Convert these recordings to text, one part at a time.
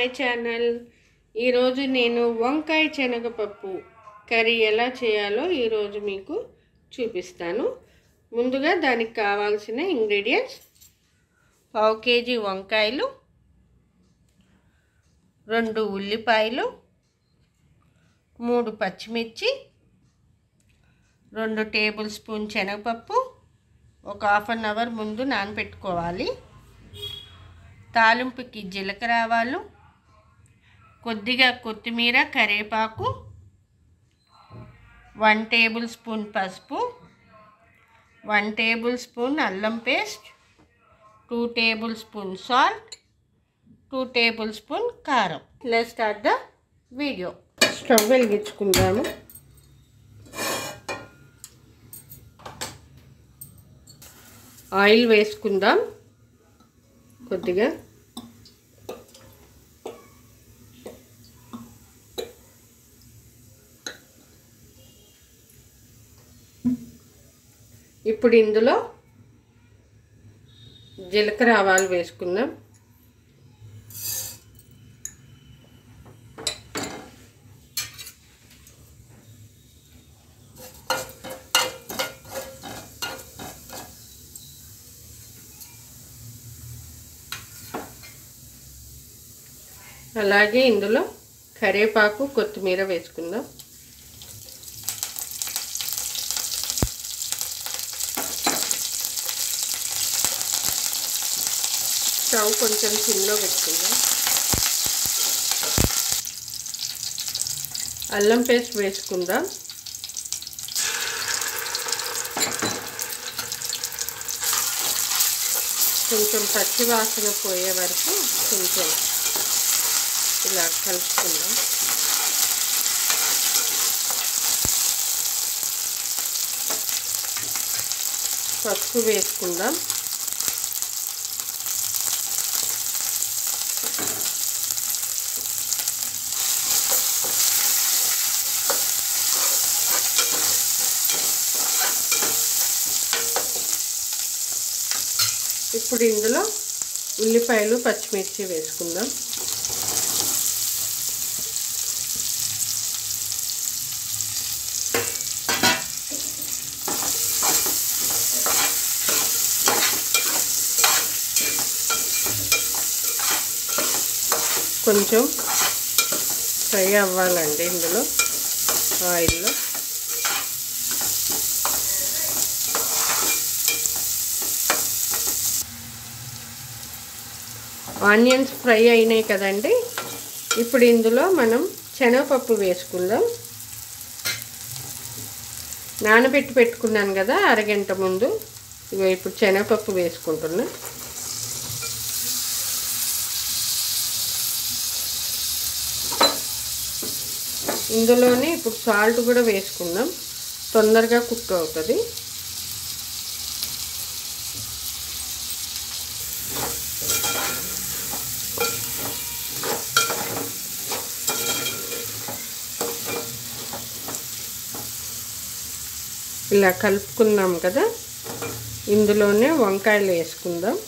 channel ఈరోజు నేను వంకాయ శనగపప్పు కర్రీ ఎలా చేయాలో ఈరోజు మీకు చూపిస్తాను ముందుగా దానికి కావాల్సిన ఇంగ్రీడియంట్స్ పావు కేజీ వంకాయలు రెండు ఉల్లిపాయలు మూడు పచ్చిమిర్చి రెండు టేబుల్ స్పూన్ శనగపప్పు ఒక హాఫ్ అన్ అవర్ ముందు నానబెట్టుకోవాలి తాలింపుకి జీలకర్ర ఆవాలు కొద్దిగా కొత్తిమీర కరివేపాకు వన్ టేబుల్ స్పూన్ పసుపు వన్ టేబుల్ స్పూన్ అల్లం paste two tablespoon salt two tablespoon కారం let start the video stove వెలిగించుకుందాము ఆయిల్ వేసుకుందాం కొద్దిగా ఇప్పుడు ఇందులో జీలకర్ర ఆవాలు వేసుకుందాం అలాగే ఇందులో కరివేపాకు కొత్తిమీర వేసుకుందాం స్టవ్ కొంచెం సిమ్లో పెట్టుకుందాం అల్లం పేస్ట్ వేసుకుందాం కొంచెం పచ్చి వాసన పోయే వరకు కొంచెం ఇలా కలుపుకుందాం పసుపు వేసుకుందాం ఇప్పుడు ఇందులో ఉల్లిపాయలు పచ్చిమిర్చి వేసుకుందాం కొంచెం ఫ్రై అవ్వాలండి ఇందులో ఆయిల్లో ఆనియన్స్ ఫ్రై అయినాయి కదండి ఇప్పుడు ఇందులో మనం శనగపప్పు వేసుకుందాం నానబెట్టి పెట్టుకున్నాను కదా అరగంట ముందు ఇగో ఇప్పుడు శనగపప్పు వేసుకుంటున్నా ఇందులోనే ఇప్పుడు సాల్ట్ కూడా వేసుకుందాం తొందరగా కుక్ అవుతుంది ఇలా కలుపుకున్నాం కదా ఇందులోనే వంకాయలు వేసుకుందాం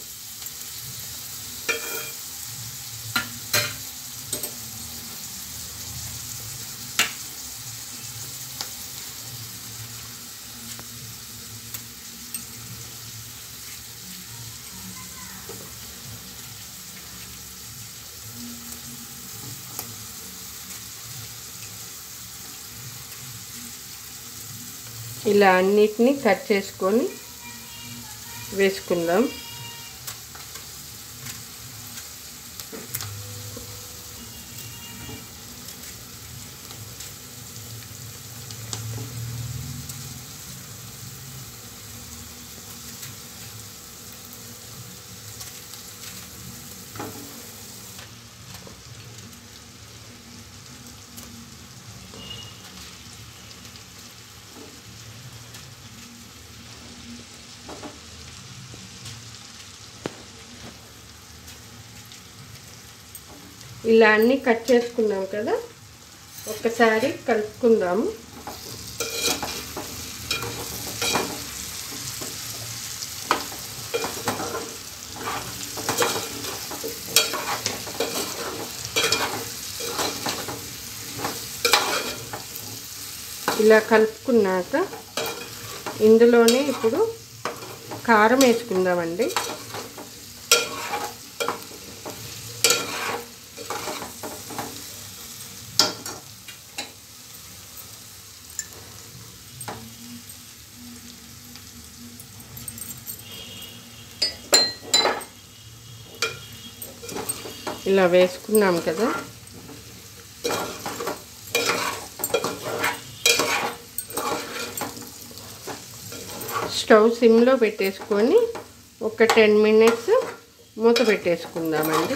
ఇలా అన్నిటినీ కట్ చేసుకొని వేసుకుందాం ఇలా అన్నీ కట్ చేసుకున్నాం కదా ఒక్కసారి కలుపుకుందాము ఇలా కలుపుకున్నాక ఇందులోనే ఇప్పుడు కారం వేసుకుందామండి ఇలా వేసుకున్నాం కదా స్టవ్ సిమ్లో పెట్టేసుకొని ఒక టెన్ మినిట్స్ మూత పెట్టేసుకుందామండి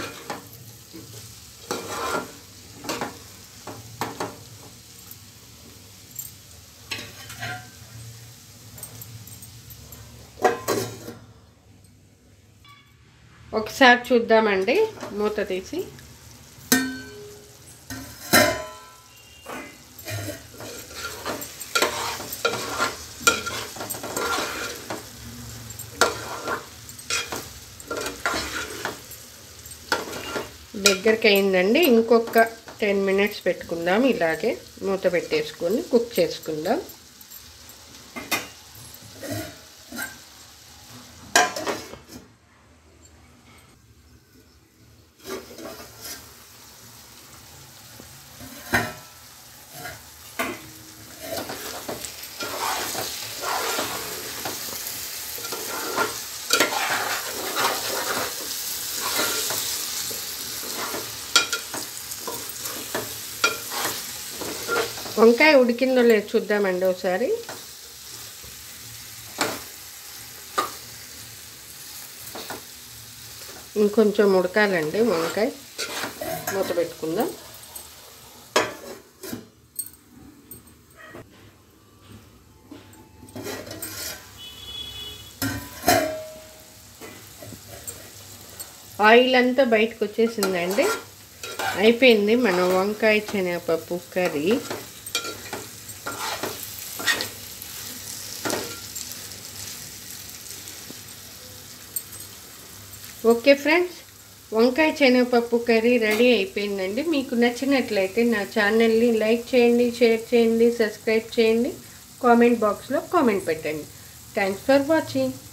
ఒకసారి చూద్దామండి మూత తీసి దగ్గరికి అయిందండి ఇంకొక టెన్ మినిట్స్ పెట్టుకుందాం ఇలాగే మూత పెట్టేసుకొని కుక్ చేసుకుందాం వంకాయ ఉడికిందో లేదు చూద్దామండి ఒకసారి ఇంకొంచెం ఉడకాలండి వంకాయ మూత పెట్టుకుందాం ఆయిల్ అంతా బయటకు వచ్చేసిందండి అయిపోయింది మన వంకాయ శనగపప్పు కర్రీ ఓకే ఫ్రెండ్స్ వంకాయ శనగపప్పు కర్రీ రెడీ అయిపోయిందండి మీకు నచ్చినట్లయితే నా ఛానల్ని లైక్ చేయండి షేర్ చేయండి సబ్స్క్రైబ్ చేయండి కామెంట్ బాక్స్లో కామెంట్ పెట్టండి థ్యాంక్స్ ఫర్ వాచింగ్